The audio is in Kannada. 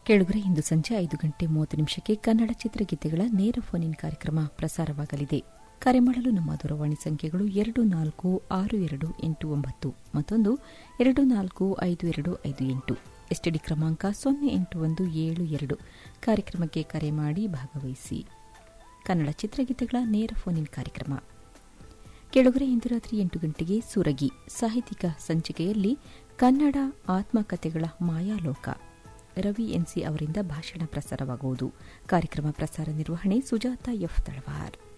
ಕೇಳುಗರೆ ಇಂದು ಸಂಜೆ ಐದು ಗಂಟೆ ಮೂವತ್ತು ನಿಮಿಷಕ್ಕೆ ಕನ್ನಡ ಚಿತ್ರಗೀತೆಗಳ ನೇರ ಫೋನ್ ಇನ್ ಕಾರ್ಯಕ್ರಮ ಪ್ರಸಾರವಾಗಲಿದೆ ಕರೆ ಮಾಡಲು ನಮ್ಮ ದೂರವಾಣಿ ಸಂಖ್ಯೆಗಳು ಎರಡು ನಾಲ್ಕು ಆರು ಎರಡು ಎಂಟು ಒಂಬತ್ತು ಮತ್ತೊಂದು ಎರಡು ನಾಲ್ಕು ಐದು ಎರಡು ಐದು ಎಂಟು ಎಸ್ಟಿಡಿ ಕ್ರಮಾಂಕ ಸೊನ್ನೆ ಎಂಟು ಒಂದು ಏಳು ಎರಡು ಕಾರ್ಯಕ್ರಮಕ್ಕೆ ಕರೆ ಮಾಡಿ ಭಾಗವಹಿಸಿ ಕನ್ನಡ ಚಿತ್ರಗೀತೆಗಳ ನೇರ ಫೋನ್ ಇನ್ ಕಾರ್ಯಕ್ರಮ ಕೆಳಗರೆ ಇಂದು ರಾತ್ರಿ ಎಂಟು ಗಂಟೆಗೆ ಸುರಗಿ ಸಾಹಿತ್ಯಿಕ ಸಂಚಿಕೆಯಲ್ಲಿ ಕನ್ನಡ ಆತ್ಮಕಥೆಗಳ ಮಾಯಾಲೋಕ ರವಿ ಎನ್ಸಿ ಅವರಿಂದ ಭಾಷಣ ಪ್ರಸಾರವಾಗುವುದು ಕಾರ್ಯಕ್ರಮ ಪ್ರಸಾರ ನಿರ್ವಹಣೆ ಸುಜಾತ ಎಫ್ ತಳವಾರ್